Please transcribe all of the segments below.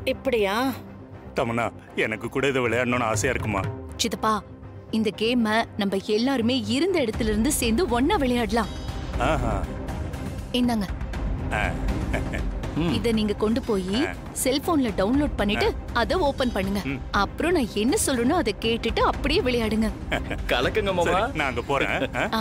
இப்படியா தமனா எனக்கு கூட இதை விளையாடணும்னு ஆசையா இருக்குமா சித்தப்பா இந்த கேம நம்ம எல்லாருமே இருந்த இடத்துல இருந்து சேர்ந்து ஒன்னா விளையாடலாம் ஆஹா இந்தாங்க ஆ. இத நீங்க கொண்டு போய் செல்போன்ல டவுன்லோட் பண்ணிட்டு அத ஓபன் பண்ணுங்க அப்புறம் நான் என்ன சொல்றேனோ அதை கேட்டுட்டு அப்படியே விளையாடுங்க கலக்குங்க மாமா சரி, நான் அங்க போறேன் ஆ? ஆ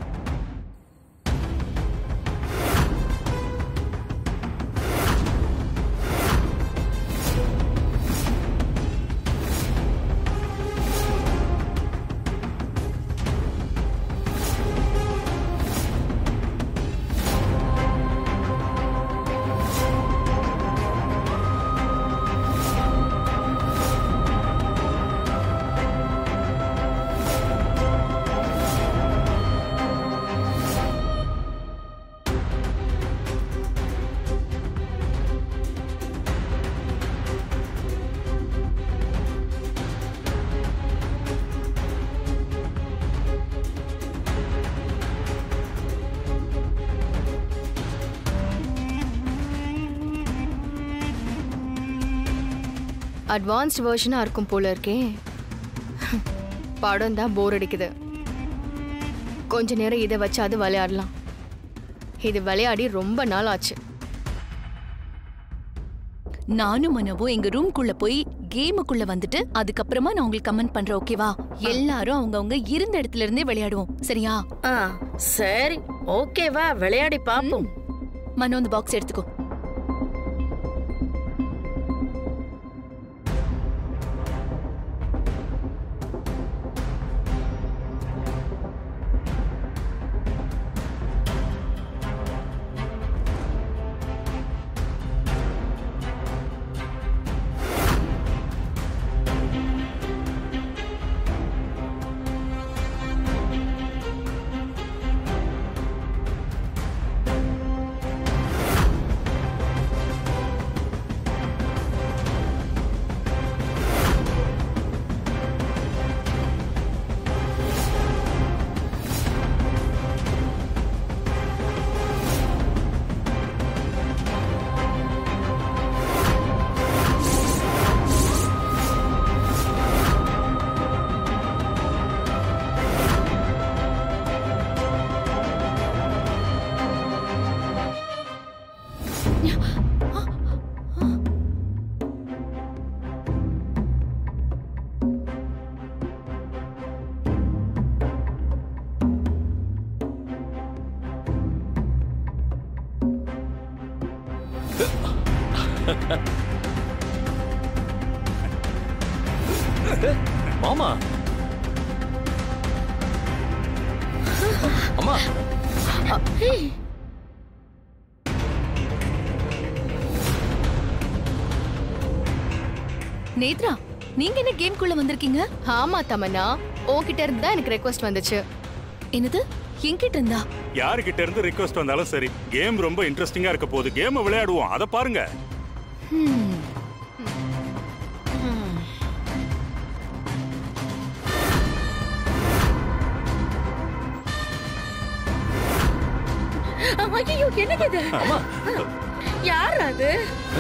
அட்வான்ஸ்ட் வெர்ஷனாக இருக்கும் போல இருக்கே படம் தான் போர் அடிக்குது கொஞ்ச நேரம் இதை வச்சாது விளையாடலாம் இது விளையாடி ரொம்ப நாள் ஆச்சு நானும் மனவும் எங்க ரூம்குள்ள போய் கேமுக்குள்ள வந்துட்டு அதுக்கப்புறமா நான் உங்களுக்கு கமெண்ட் பண்றேன் ஓகேவா எல்லாரும் அவங்கவங்க இருந்த இடத்துல இருந்தே விளையாடுவோம் சரியா ஆ சரி ஓகேவா விளையாடி பாப்போம் மனோ அந்த பாக்ஸ் எடுத்துக்கோ மாமா அம்மா நேத்ரா நீங்க என்ன கேம்குள்ள வந்திருக்கீங்க ஆமா தமன்னா உன்கிட்ட இருந்து தான் எனக்கு ரெக்வஸ்ட் வந்துச்சு என்னது என்கிட்ட இருந்தா யாருகிட்ட இருந்து ரிக்வஸ்ட் வந்தாலும் சரி கேம் ரொம்ப இன்ட்ரெஸ்டிங்கா இருக்க போகுது கேம் விளையாடுவோம் அதை பாருங்க ஹம். ஐயோ என்னது இது அம்மா யார் அது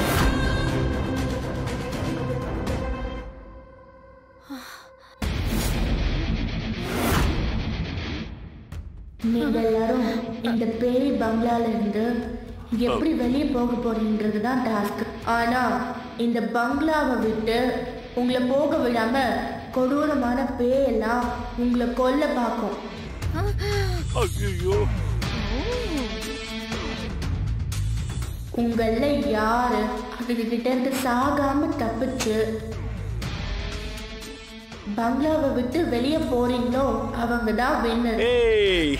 நீங்க எல்லாரும் இந்த பேய் பங்களால இருந்து எப்படி வெளியே போக போறீங்கிறது தான் டாஸ்க் ஆனா இந்த பங்களாவை விட்டு உங்களை போக விடாம கொடூரமான பேயெல்லாம் உங்களை கொல்ல பார்க்கும் ஐயோ உங்கள யாரு அதுகிட்ட இருந்து சாகாம தப்பிச்சு பங்களாவை விட்டு வெளியே போறீங்களோ அவங்க தான் வின்னர் ஏய்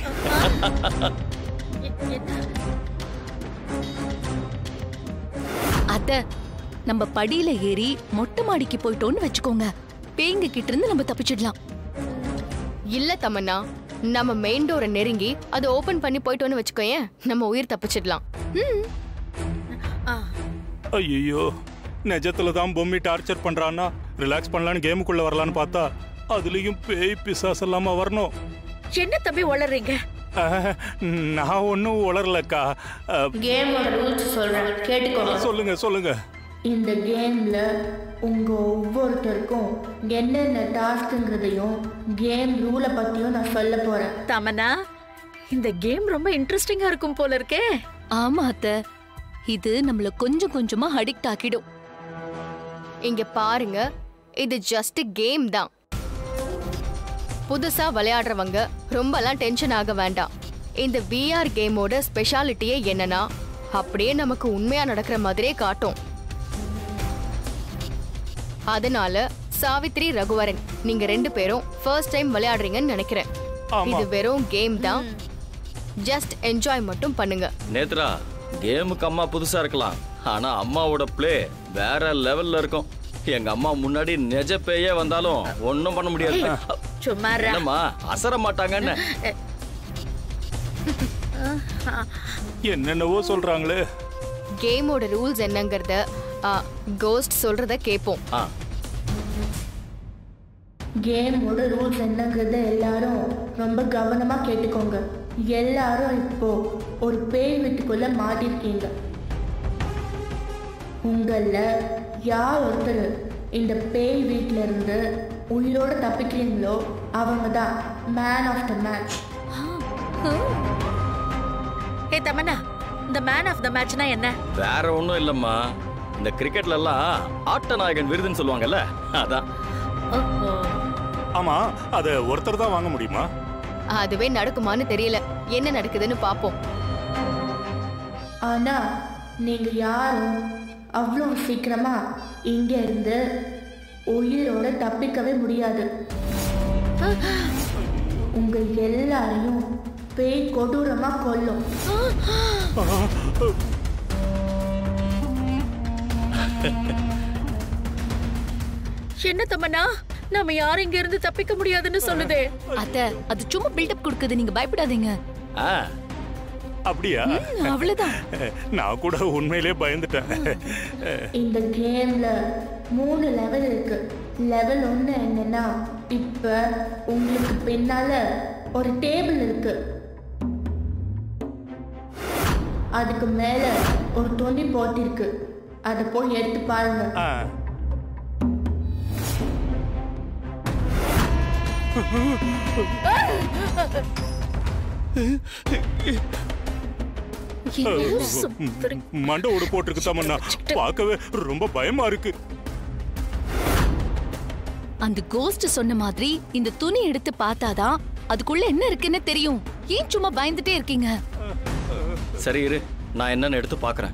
அத்த நம்ம படியில ஏறி மொட்டை மாடிக்கு போயிட்டோம்னு வச்சுக்கோங்க பேய்ங்க கிட்ட இருந்து நம்ம தப்பிச்சிடலாம் இல்ல தமன்னா நம்ம மெயின் டோரை நெருங்கி அதை ஓபன் பண்ணி போயிட்டோன்னு வச்சுக்கோயேன் நம்ம உயிர் தப்பிச்சிடலாம் ஐயோ நிஜத்துல தான் பொம்மி டார்ச்சர் பண்றான்னா ரிலாக்ஸ் பண்ணலான்னு கேமுக்குள்ள வரலான்னு பார்த்தா அதுலயும் பேய் பிசாஸ் இல்லாம வரணும் என்ன தம்பி வளர்றீங்க அஹ், நான் ஒன்றும் உளரலக்கா அஹ், கேமோட ரூல்ஸ் சொல்றேன் கேட்டுக்கோங்க சொல்லுங்க சொல்லுங்க இந்த கேம்ல உங்க ஒவ்வொருத்தருக்கும் என்னென்ன டாஸ்க்குங்கிறதையும் கேம் ரூலை பத்தியும் நான் சொல்ல போறேன் தமன்னா இந்த கேம் ரொம்ப இன்ட்ரெஸ்டிங்கா இருக்கும் போல இருக்கே ஆமா அத்த இது நம்மள கொஞ்சம் கொஞ்சமா அடிக்ட் ஆக்கிடும் இங்க பாருங்க இது ஜஸ்ட் கேம் தான் புதுசா விளையாடுறவங்க ரொம்பலாம் டென்ஷன் ஆக வேண்டாம் இந்த விஆர் கேமோட ஸ்பெஷாலிட்டியே என்னன்னா அப்படியே நமக்கு உண்மையா நடக்கிற மாதிரியே காட்டும் அதனால சாவித்ரி ரகுவரன் நீங்க ரெண்டு பேரும் ஃபர்ஸ்ட் டைம் விளையாடுறீங்கன்னு நினைக்கிறேன் ஆமா. இது வெறும் கேம் தான் ஜஸ்ட் என்ஜாய் மட்டும் பண்ணுங்க நேத்ரா கேமுக்கு அம்மா புதுசா இருக்கலாம் ஆனா அம்மாவோட ப்ளே வேற லெவல்ல இருக்கும் எங்க அம்மா முன்னாடி நெஜ பேயே வந்தாலும் ஒண்ணும் பண்ண முடியாது சும்மா இரு. என்னம்மா அசர மாட்டாங்கன்னு என்னென்னவோ சொல்றாங்களே கேமோட ரூல்ஸ் என்னங்கறத கோஸ்ட் சொல்றத கேட்போம் ஆ கேமோட ரூல்ஸ் என்னங்கிறத எல்லாரும் ரொம்ப கவனமா கேட்டுக்கோங்க எல்லாரும் இப்போ ஒரு பேய் வீட்டுக்குள்ள மாட்டிருக்கீங்க உங்கள யார் ஒருத்தர் இந்த பேய் வீட்ல இருந்து உயிரோட தப்பிக்கிறீங்களோ அவங்க தான் மேன் ஆஃப் த மேட்ச் ஏ தமன்னா இந்த மேன் ஆஃப் த மேட்ச்னா என்ன வேற ஒண்ணும் இல்லம்மா இந்த கிரிக்கெட்ல எல்லாம் ஆட்ட நாயகன் விருதுன்னு சொல்லுவாங்கல்ல அதான் ஓஹோ. ஆமா அத ஒருத்தர் தான் வாங்க முடியுமா அதுவே நடக்குமான்னு தெரியல என்ன நடக்குதுன்னு பாப்போம் ஆனா நீங்க யாரும் அவ்வளோ சீக்கிரமா இங்க இருந்து உயிரோட தப்பிக்கவே முடியாது உங்க எல்லாரையும் பேய் கொடூரமா கொல்லும் என்ன தமன்னா நம்ம யாரும் இங்க இருந்து தப்பிக்க முடியாதுன்னு சொல்லுதே அத்த அது சும்மா பில்டப் கொடுக்குது நீங்க பயப்படாதீங்க ஆ அப்படியா அவ்வளவுதான் நான் கூட உண்மையிலே பயந்துட்டேன் இந்த கேம்ல மூணு லெவல் இருக்கு லெவல் ஒன்று என்னன்னா இப்ப உங்களுக்கு பின்னால ஒரு டேபிள் இருக்கு அதுக்கு மேல ஒரு துணி போட்டிருக்கு அதை போய் எடுத்து பாருங்க ஆ, சுந்தரி. மண்டை ஓடு போட்டிருக்கு தமன்னா பார்க்கவே ரொம்ப பயமா இருக்கு அந்த கோஸ்ட் சொன்ன மாதிரி இந்த துணி எடுத்து பார்த்தாதான் அதுக்குள்ள என்ன இருக்குன்னு தெரியும் ஏன் சும்மா பயந்துட்டே இருக்கீங்க சரி இரு நான் என்னன்னு எடுத்து பார்க்கறேன்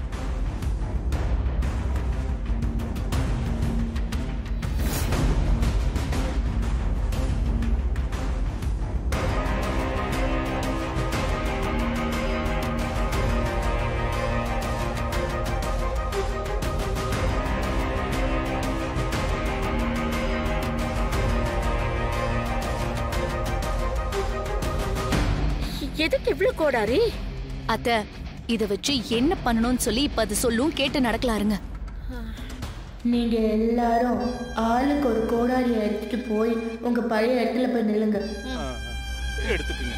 எதுக்கு இவ்ளோ கோடாரி அத்த இத வச்சு என்ன பண்ணணும்னு சொல்லி இப்ப அது சொல்லும் கேட்டு நடக்கலாருங்க நீங்க எல்லாரும் ஆளுக்கு ஒரு கோடாரியை எடுத்துட்டு போய் உங்க பழைய இடத்துல போய் நில்லுங்க ஆ, எடுத்துக்குங்க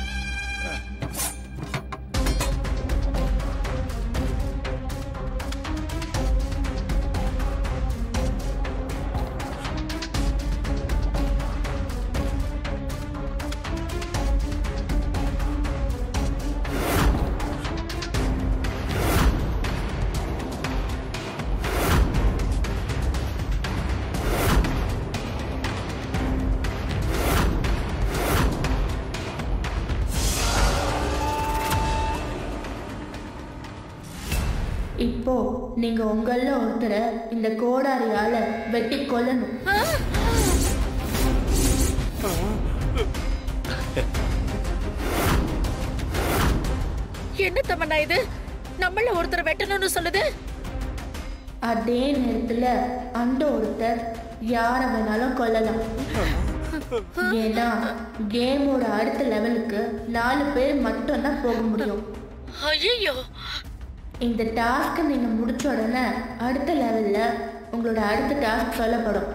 இப்போ நீங்க உங்கள ஒருத்தரை இந்த கோடாரியால வெட்டி கொல்லணும் என்ன தமன்னா இது நம்மள ஒருத்தர் வெட்டணும்னு சொல்லுது அதே நேரத்துல அந்த ஒருத்தர் யாரை வேணாலும் கொல்லலாம் ஏன்னா கேமோட அடுத்த லெவலுக்கு நாலு பேர் மட்டும்தான் போக முடியும் ஐயோ இந்த டாஸ்க்கை நீங்க முடிச்ச உடனே அடுத்த லெவல்ல உங்களோட அடுத்த டாஸ்க் சொல்லப்படும்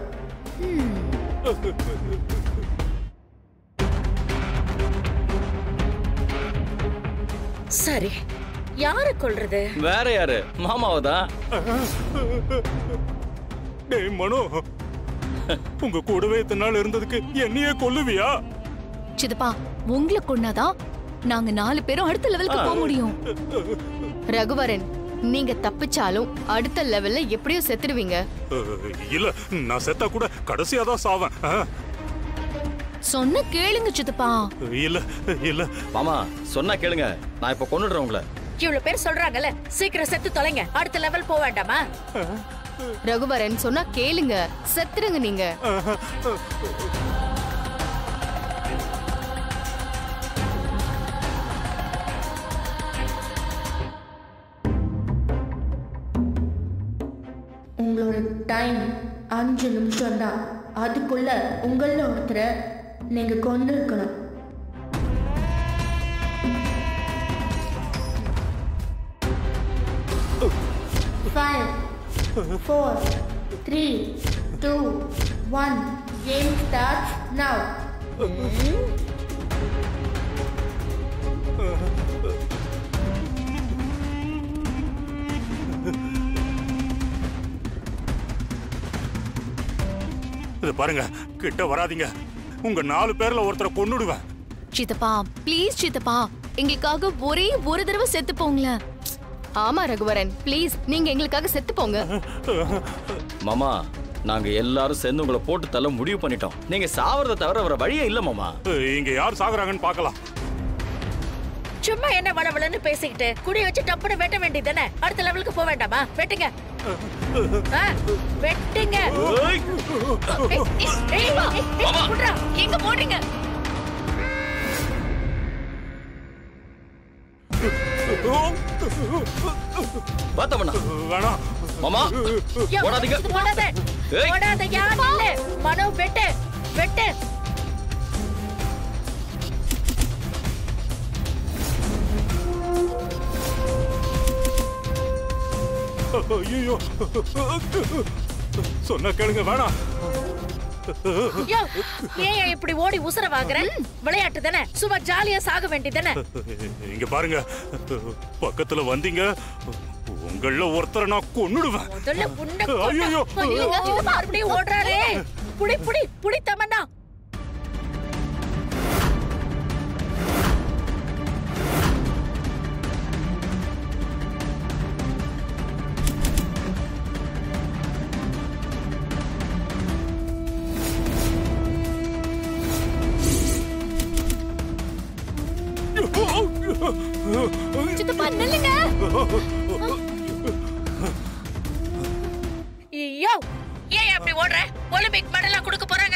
சரி யார கொல்றது வேற யாரு மாமாவை தான் டேய் மனோ உங்க கூடவே இத்தனை நாள் இருந்ததுக்கு என்னையே கொல்லுவியா சித்தப்பா உங்களை கொன்னாதான் நாங்க நாலு பேரும் அடுத்த லெவலுக்கு போக முடியும் ரகுவரன் நீங்க தப்பிச்சாலும் அடுத்த லெவல்ல எப்படியும் செத்துடுவீங்க அஹ், இல்ல நான் செத்தா கூட கடைசியா தான் சாவேன் அஹ், சொன்ன கேளுங்க சித்தப்பா இல்ல இல்ல மாமா சொன்னா கேளுங்க நான் இப்ப கொன்னுடுறேன் உங்களை இவ்வளவு பேர் சொல்றாங்கல்ல சீக்கிரம் செத்து தொலைங்க அடுத்த லெவல் போக வேண்டாமா ரகுவரன் சொன்னா கேளுங்க செத்துடுங்க நீங்க உங்களோட டைம் அஞ்சு நிமிஷம் தான் அதுக்குள்ள உங்கள ஒருத்தரை நீங்க கொண்டு இருக்கணும் five four three two one game start now இது பாருங்க கிட்ட வராதீங்க உங்க நாலு பேர்ல ஒருத்தரை கொன்னுடுவேன் சித்தப்பா ப்ளீஸ் சித்தப்பா எங்களுக்காக ஒரே ஒரு தடவை செத்து போங்களேன் ஆமா ரகுவரன் ப்ளீஸ் நீங்க எங்களுக்காக செத்து போங்க மாமா நாங்க எல்லாரும் சேர்ந்து உங்களை போட்டு தள்ள முடிவு பண்ணிட்டோம் நீங்க சாவறத தவிர வேற வழியே இல்ல மாமா அஹ், இங்க யார் சாகுறாங்கன்னு பார்க்கலாம் சும்மா என்ன வளவளன்னு பேசிக்கிட்டு குடி வச்சு டப்புன்னு வெட்ட வேண்டியதுதானே அடுத்த லெவலுக்கு போக வேண்டாமா வெட்டுங்க ஆ, வெட்டுங்க ஏய், ஏய், ஏய், ஏய், ஏய், விட்றா. எங்க போடுறீங்க பார்த்தவனா வேணாம் மாமா யோ, ஓடாதீங்க இது போடாத ஏய். போடாத யார் இல்ல மனோ வெட்டு வெட்டு ஐயோ சொன்ன கேளுங்க வேணாம் யோ ஏன் இப்படி ஓடி உசுர வாங்குற விளையாட்டு தானே சும்மா ஜாலியா சாக வேண்டியதானே இங்க பாருங்க பக்கத்துல வந்தீங்க உங்கள ஒருத்தரை நான் கொன்னுடுவேன் முதல்ல உன்னை ஐயையோ. கொன்னு- ஐயோ, மறுபடியும் ஓடுறாரே புடி புடி புடி தமன்னா சித்தப்பா நில்லுங்க ஐயோ ஏன் அப்படி ஓடுற ஒலிம்பிக் மெடலா கொடுக்க போறாங்க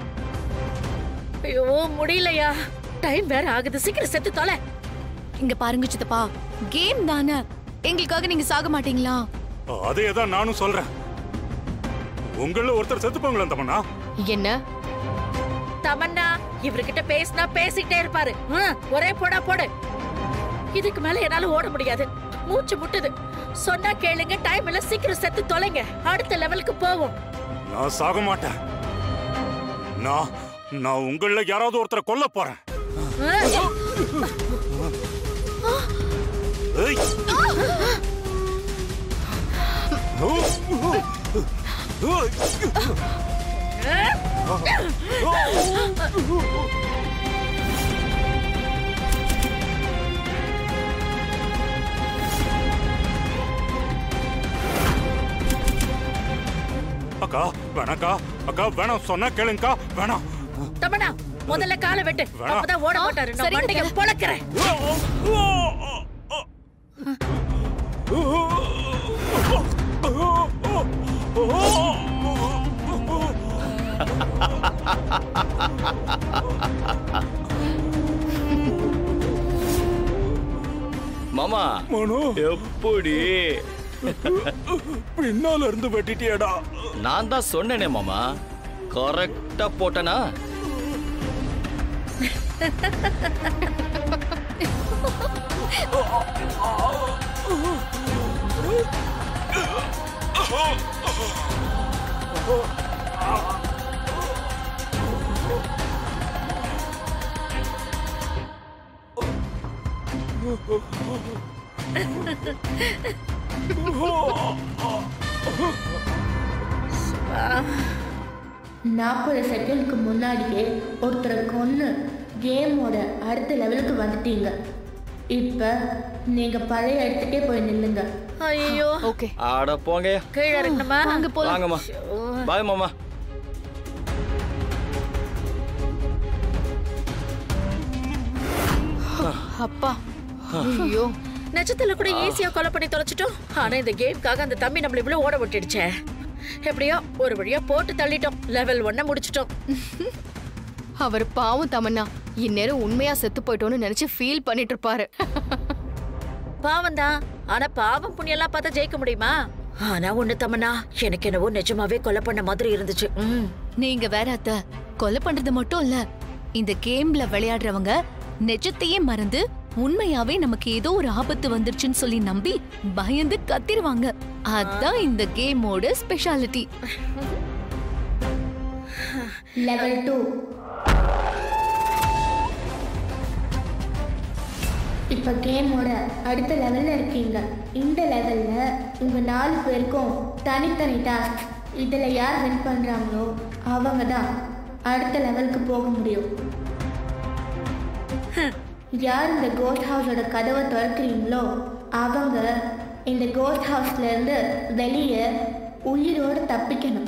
ஐயோ முடியலையா டைம் வேற ஆகுது சீக்கிரம் செத்து தொலை இங்க பாருங்க சித்தப்பா கேம் தானே எங்களுக்காக நீங்க சாக மாட்டீங்களா அதே தான் நானும் சொல்றேன் உங்கள ஒருத்தர் செத்துப்பாங்களா தமன்னா என்ன தமன்னா இவர்கிட்ட பேசினா பேசிக்கிட்டே இருப்பாரு ம், ஒரே போடா போடு இதுக்கு மேல என்னால ஓட முடியாது மூச்சு முட்டுது சொன்னா கேளுங்க டைம் இல்ல சீக்கிரம் செத்து தொலைங்க அடுத்த லெவலுக்கு போவோம் நான் சாக மாட்டேன் நான் நான் உங்கள யாராவது ஒருத்தரை கொல்ல போறேன் ஏய். அக்கா வேணாக்கா அக்கா வேணாம் சொன்னா கேளுங்கக்கா வேணாம் தமன்னா முதல்ல காலை வெட்டு வேணாம். அப்பதான் ஓட மாட்டாரு நான் சரிங்க, மண்டையை பொளக்குறேன் மாமா மனோ எப்படி பின்னால இருந்து வெட்டிட்டியடா நான் தான் சொன்னேனே மாமா கரெக்டா போட்டனா நாற்பது செகண்ட்க்கு முன்னாடியே ஒருத்தரை கொன்று கேமோட அடுத்த லெவலுக்கு வந்துட்டீங்க இப்போ நீங்கள் பழைய இடத்துக்கே போய் நில்லுங்க ஐயோ ஓகே ஆட போங்க கீழே இருக்கணுமா வாங்க போலாம் வாங்கம்மா பாய் மாமா அப்பா ஐயோ நிஜத்துல கூட ஈஸியா கொலை பண்ணி தொலைச்சிட்டோம் ஆனா இந்த கேம்காக அந்த தம்பி நம்மள இவ்வளவு ஓட விட்டுடுச்சே எப்படியோ ஒரு வழியா போட்டு தள்ளிட்டோம் லெவல் ஒன்ன முடிச்சிட்டோம் அவர் பாவம் தமன்னா இந்நேரம் உண்மையா செத்து போயிட்டோன்னு நினைச்சு ஃபீல் பண்ணிட்டு இருப்பாரு பாவம் தான் ஆனா பாவம் புண்ணியெல்லாம் பார்த்தா ஜெயிக்க முடியுமா ஆனா ஒண்ணு தமனா எனக்கு என்னவோ நிஜமாவே கொலை பண்ண மாதிரி இருந்துச்சு ம். நீங்க வேற அத்த கொலை பண்றது மட்டும் இல்ல இந்த கேம்ல விளையாடுறவங்க நிஜத்தையே மறந்து உண்மையாவே நமக்கு ஏதோ ஒரு ஆபத்து வந்துருச்சுன்னு சொல்லி நம்பி பயந்து கத்திருவாங்க அதான் இந்த கேமோட ஸ்பெஷாலிட்டி லெவல் டூ இப்போ கேமோட அடுத்த லெவலில் இருக்கீங்க இந்த லெவலில் உங்கள் நாலு பேருக்கும் தனித்தனி டாஸ்க் இதில் யார் வின் பண்ணுறாங்களோ அவங்க தான் அடுத்த லெவலுக்கு போக முடியும் யார் இந்த கோஸ்ட் ஹவுஸோட கதவை திறக்கிறீங்களோ அவங்க இந்த கோஸ்ட் ஹவுஸ்லேருந்து வெளியே உயிரோடு தப்பிக்கணும்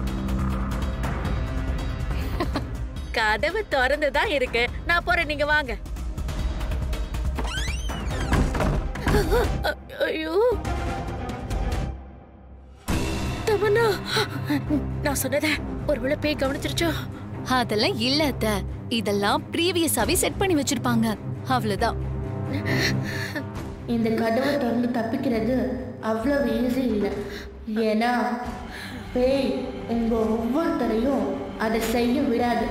கதவு திறந்து தான் இருக்கு நான் போறேன் நீங்க வாங்க ஐயோ தமன்னா நான் சொன்னத ஒருவேளை பேய் கவனிச்சிருச்சோ அதெல்லாம் இல்ல அத்த இதெல்லாம் ப்ரீவியஸாவே செட் பண்ணி வச்சிருப்பாங்க அவ்வளவுதான் இந்த கதவை திறந்து தப்பிக்கிறது அவ்வளோ ஈஸி இல்லை ஏன்னா பேய் உங்கள் ஒவ்வொருத்தரையும் அதை செய்ய விடாது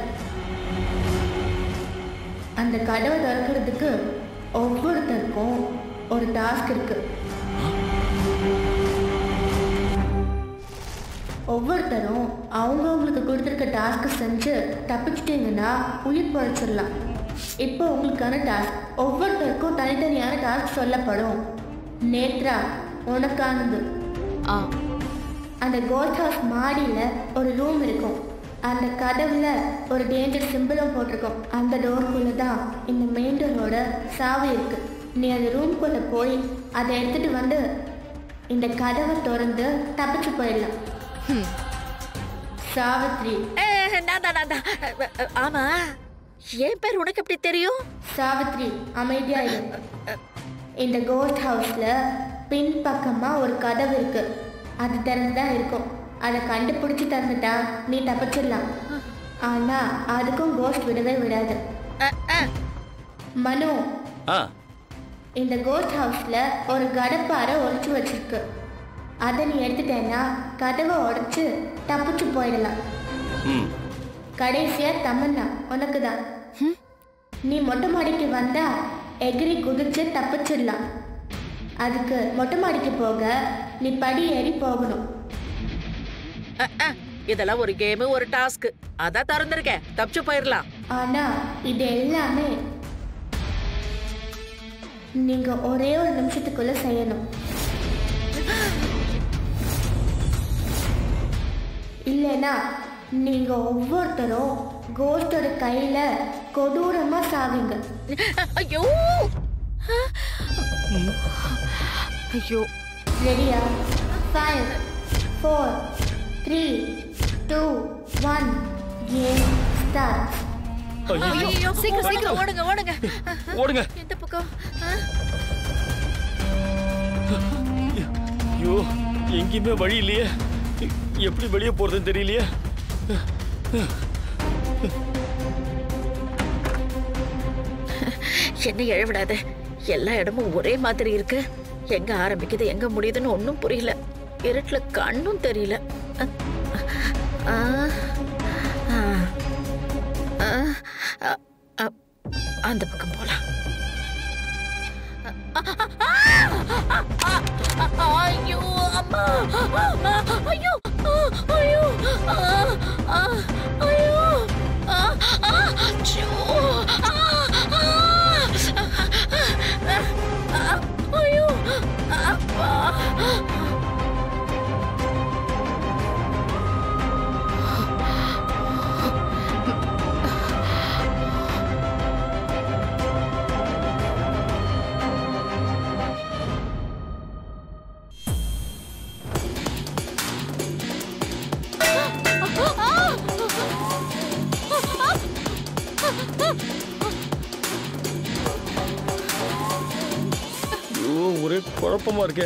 அந்த கதவை திறக்கிறதுக்கு ஒவ்வொருத்தருக்கும் ஒரு டாஸ்க் இருக்கு ஒவ்வொருத்தரும் அவங்கவுங்களுக்கு கொடுத்துருக்க டாஸ்க்கை செஞ்சு தப்பிச்சிட்டிங்கன்னா உயிர் பழிச்சிடலாம் இப்போ உங்களுக்கான டாஸ்க் ஒவ்வொருத்தருக்கும் தனித்தனியான டாஸ்க் சொல்லப்படும் நேத்ரா உனக்கானது ஆ அந்த கோஸ்ட் ஹவுஸ் மாடியில் ஒரு ரூம் இருக்கும் அந்த கதவுல ஒரு டேஞ்சர் சிம்பிளும் போட்டிருக்கும் அந்த டோருக்குள்ளே தான் இந்த மெயின் டோரோட சாவி இருக்கு நீ அந்த ரூம்குள்ளே போய் அதை எடுத்துட்டு வந்து இந்த கதவை திறந்து தப்பிச்சு போயிடலாம் ஹம். சாவித்ரி அஹ், நான் தான் நான் தான் அஹ், அஹ், ஆமா என் பேர் உனக்கு எப்படி தெரியும் சாவித்ரி அமைதியா இரு இந்த கோஸ்ட் ஹவுஸ்ல பின் பக்கமா ஒரு கதவு இருக்கு அது திறந்து தான் இருக்கும் அதை கண்டுபிடிச்சி திறந்துட்டா நீ தப்பிச்சிடலாம் ஆனா அதுக்கும் கோஸ்ட் விடவே விடாது அஹ், அஹ். மனு ஆ இந்த கோஸ்ட் ஹவுஸ்ல ஒரு கடப்பாரை ஒழிச்சு வச்சிருக்கு அதை நீ எடுத்துட்டேன்னா கதவை உடைச்சு தப்பிச்சு போயிடலாம் ம் கடைசியா தமன்னா உனக்கு தான் நீ மொட்டை மாடிக்கு வந்தா எகிரி குதிச்சு தப்பிச்சிடலாம் அதுக்கு மொட்டை மாடிக்கு போக நீ படி ஏறி போகணும் அஹ், அஹ். இதெல்லாம் ஒரு கேம் ஒரு டாஸ்க் அதான் திறந்திருக்கேன் தப்பிச்சு போயிடலாம் ஆனா இது எல்லாமே நீங்க ஒரே ஒரு நிமிஷத்துக்குள்ள செய்யணும் இல்லைன்னா நீங்க ஒவ்வொருத்தரும் கோஸ்டோட கையில கொடூரமா சாவீங்க ஐயோ ஐயோ ரெடியா five four three two one game start ஐயோ ஐயோ சீக்கிரம், ஓடுங்க, சீக்கிரம். ஓடுங்க ஓடுங்க ஓடுங்க எந்த பக்கம் அஹ்? ஐயோ எங்கேயுமே வழி இல்லையே எப்படி வெளியே போறதுன்னு தெரியலையே என்ன எழவிடாது எல்லா இடமும் ஒரே மாதிரி இருக்கு எங்க ஆரம்பிக்குது எங்க முடியுதுன்னு ஒன்றும் புரியல இருட்டுல கண்ணும் தெரியல அஹ், அஹ், அஹ், அஹ், அஹ், அஹ், அந்த பக்கம் போலாம் ஐயோ அம்மா ஐயோ ஐயோ ஐயோ ஐயோ ஐயோ ஒரே குழப்பமா இருக்கே